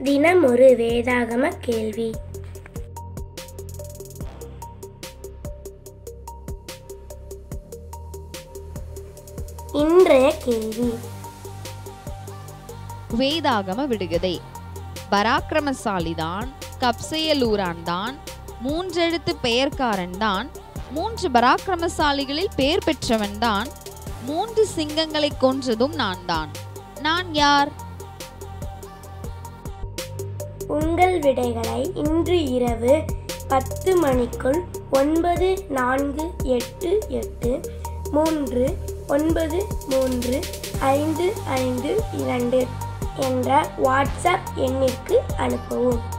தினமொரு வேதாகம கேள்வி இன்றைய கேள்வி வேதாகம விடுகதை பராக்கிரமசாலிதான் கப்செயலூரான் தான் மூன்றெழுத்து பெயர்க்காரன் தான் மூன்று பராக்கிரமசாலிகளில் பெயர் பெற்றவன் தான் மூன்று சிங்கங்களை கொன்றதும் நான் தான் நான் யார் உங்கள் விடைகளை இன்று இரவு பத்து மணிக்குள் ஒன்பது நான்கு எட்டு எட்டு மூன்று ஒன்பது மூன்று ஐந்து ஐந்து இரண்டு என்ற வாட்ஸ்அப் எண்ணிற்கு அனுப்பவும்